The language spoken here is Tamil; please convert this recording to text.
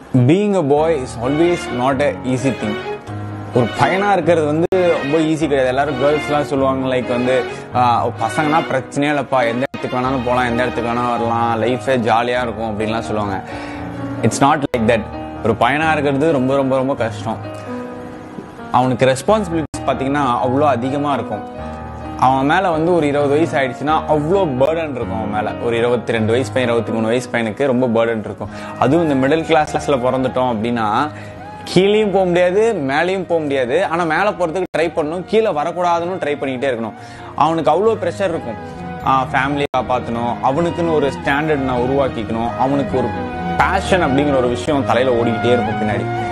being a boy is always not a easy thing ஒரு பையனா இருக்கிறது வந்து ரொம்ப ஈஸி கிடையாது எல்லாரும் கேர்ள்ஸ்லாம் சொல்லுவாங்க லைக் வந்து ஆஹ், பசங்கன்னா பிரச்சனையே இல்லைப்பா எந்த இடத்துக்கு வேணாலும் போகலாம் எந்த இடத்துக்கு வேணாலும் வரலாம் லைஃபே ஜாலியாக இருக்கும் அப்படின்லாம் சொல்லுவாங்க இட்ஸ் நாட் லைக் தட் ஒரு பையனா இருக்கிறது ரொம்ப ரொம்ப ரொம்ப கஷ்டம் அவனுக்கு ரெஸ்பான்சிபிலிட்டிஸ் பார்த்தீங்கன்னா அவ்வளோ அதிகமாக இருக்கும் அவன் மேலே வந்து ஒரு இருபது வயசு ஆயிடுச்சுன்னா அவ்வளோ பேர்டன் இருக்கும் அவன் மேலே ஒரு இருபத்தி ரெண்டு வயசு பையன் இருபத்தி மூணு வயசு பையனுக்கு ரொம்ப பேர்டன் இருக்கும் அதுவும் இந்த மிடில் கிளாஸ்ல பிறந்துட்டோம் அப்படின்னா கீழேயும் போக முடியாது மேலேயும் போக முடியாது ஆனால் மேலே போகிறதுக்கு ட்ரை பண்ணணும் கீழே வரக்கூடாதுன்னு ட்ரை பண்ணிக்கிட்டே இருக்கணும் அவனுக்கு அவ்வளோ ப்ரெஷர் இருக்கும் ஃபேமிலியை காப்பாற்றணும் அவனுக்குன்னு ஒரு ஸ்டாண்டர்ட் நான் உருவாக்கிக்கணும் அவனுக்கு ஒரு பேஷன் அப்படிங்கிற ஒரு விஷயம் தலையில் ஓடிக்கிட்டே இருக்கும் பின்னாடி